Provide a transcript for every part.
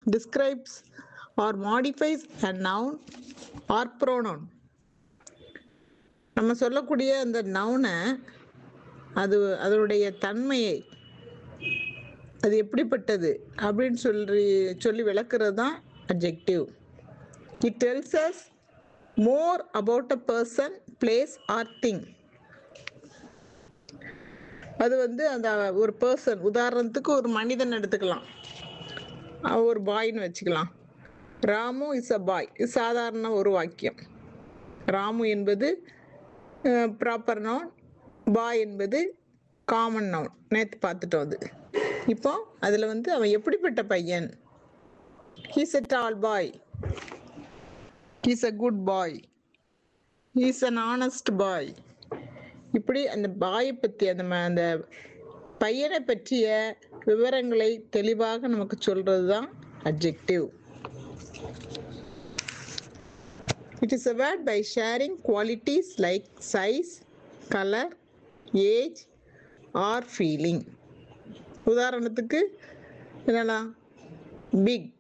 describes or modifies a noun or pronoun நம்ம சொல்லக்கூடிய அந்த நவுனை அது அதனுடைய தன்மையை அது எப்படிப்பட்டது அப்படின்னு சொல்லி சொல்லி விளக்குறது தான் objective it tells us more about a person place or thing அது வந்து அந்த ஒரு பர்சன் உதாரணத்துக்கு ஒரு மனிதன் எடுத்துக்கலாம் அவன் ஒரு பாய்னு வச்சுக்கலாம் ராமு இஸ் அ பாய் இது சாதாரண ஒரு வாக்கியம் ராமு என்பது ப்ராப்பர் நவுன் பாய் என்பது காமன் நவுன் நேற்று பார்த்துட்டோம் அது இப்போ அதில் வந்து அவன் எப்படிப்பட்ட பையன் he's a tall boy he's a good boy he's an honest boy இப்படி அந்த பாயை பற்றி அந்த ம- அந்த பையனை பற்றிய விவரங்களை தெளிவாக நமக்கு சொல்றது தான் objective it is a word by sharing qualities like size color age or feeling உதாரணத்துக்கு என்னன்னா பிக்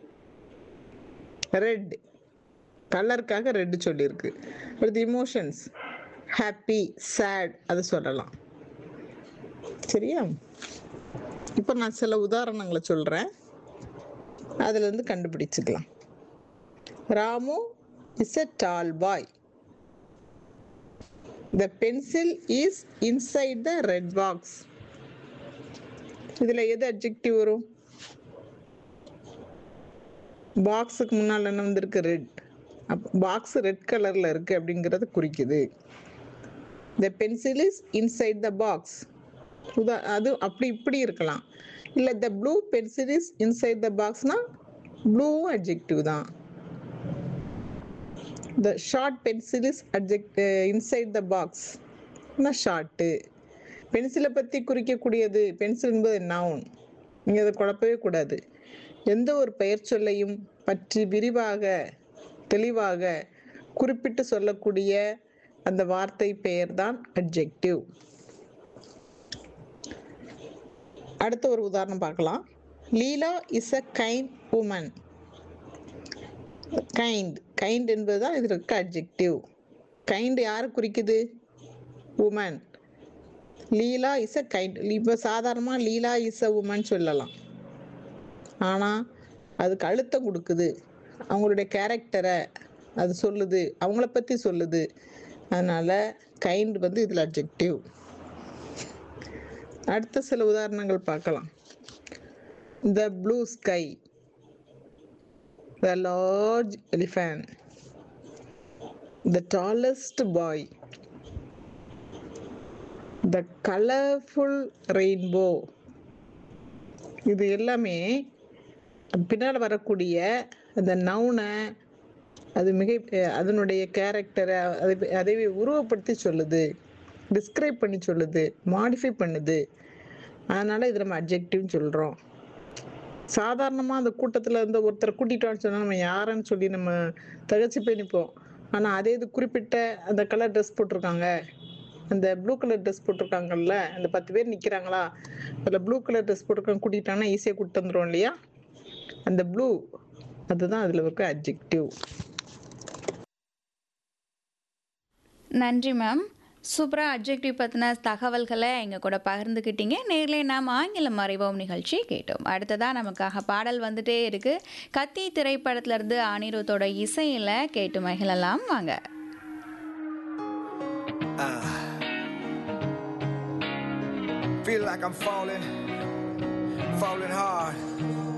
ரெட் கலருக்காக ரெட் சொல்லியிருக்கு அடுத்து இமோஷன்ஸ் ஹாப்பி சேட் அதை சொல்லலாம் சரியா இப்போ நான் சில உதாரணங்களை சொல்கிறேன் அதுலேருந்து கண்டுபிடிச்சுக்கலாம் Ramu is a tall boy the pencil is inside the red box இதில் எது அட்ஜெக்டிவ் வரும் பாக்ஸுக்கு முன்னால் என்ன வந்திருக்கு ரெட் அப் பாக்ஸ் ரெட் கலரில் இருக்குது அப்படிங்கிறத குறிக்குது the pencil is inside the box உதா அது அப்படி இப்படி இருக்கலாம் இல்லை the blue pencil is inside the பாக்ஸ்னா ப்ளூவும் அட்ஜெக்டிவ் தான் த ஷார்ட் பென்சில் இஸ் அட்ஜெக்ட் இன்சைட் த பாக்ஸ் ஷார்ட்டு பென்சிலை பற்றி குறிக்கக்கூடியது பென்சில் என்பது நவுன் நீங்கள் அதை குழப்பவே கூடாது எந்த ஒரு பெயர் சொல்லையும் பற்றி விரிவாக தெளிவாக குறிப்பிட்டு சொல்லக்கூடிய அந்த வார்த்தை பெயர் தான் அட்ஜெக்டிவ் அடுத்த ஒரு உதாரணம் பார்க்கலாம் Leela is a kind woman kind kind என்பது தான் இது இருக்க அட்ஜெக்டிவ் கைண்ட் யாரை குறிக்குது woman Leela is a kind இப்போ சாதாரணமாக லீலா இஸ் அ உமன் சொல்லலாம் ஆனால் அதுக்கு அழுத்தம் கொடுக்குது அவங்களுடைய கேரக்டரை அது சொல்லுது அவங்கள பற்றி சொல்லுது அதனால் கைண்ட் வந்து இதில் அட்ஜெக்டிவ் அடுத்த சில உதாரணங்கள் பார்க்கலாம் the blue sky the large elephant the tallest boy the colourful rainbow இது எல்லாமே பின்னால் வரக்கூடிய அந்த நவுனை அது மிக அதனுடைய கேரக்டரை அதை அதை உருவப்படுத்தி சொல்லுது டிஸ்கிரைப் பண்ணி சொல்லுது மாடிஃபை பண்ணுது அதனால் இது நம்ம அப்ஜெக்டிவ்னு சொல்கிறோம் சாதாரணமாக அந்த கூட்டத்தில் இருந்து ஒருத்தரை கூட்டிட்டோம்னு சொன்னால் நம்ம யாருன்னு சொல்லி நம்ம தகச்சு போய் நிற்போம் ஆனால் அதே இது குறிப்பிட்ட அந்த கலர் ட்ரெஸ் போட்டிருக்காங்க அந்த ப்ளூ கலர் ட்ரெஸ் போட்டிருக்காங்கல்ல அந்த பத்து பேர் நிற்கிறாங்களா அதில் ப்ளூ கலர் ட்ரெஸ் போட்டிருக்காங்க கூட்டிட்டாங்கன்னா ஈஸியாக கூப்பிட்டு வந்துடும் இல்லையா அந்த ப்ளூ அதுதான் அதில் இருக்க அப்ஜெக்டிவ் நன்றி மேம் சூப்பராக அப்ஜெக்டிவ் பற்றின தகவல்களை எங்கள் கூட பகிர்ந்துக்கிட்டீங்க நேரிலே நாம் ஆங்கிலம் அறிவோம் நிகழ்ச்சி கேட்டோம் அடுத்ததாக நமக்காக பாடல் வந்துட்டே இருக்குது கத்தி திரைப்படத்திலிருந்து அனிருத்தோட இசையில் கேட்டு மகிழலாம் வாங்க Feel like I'm falling, falling hard.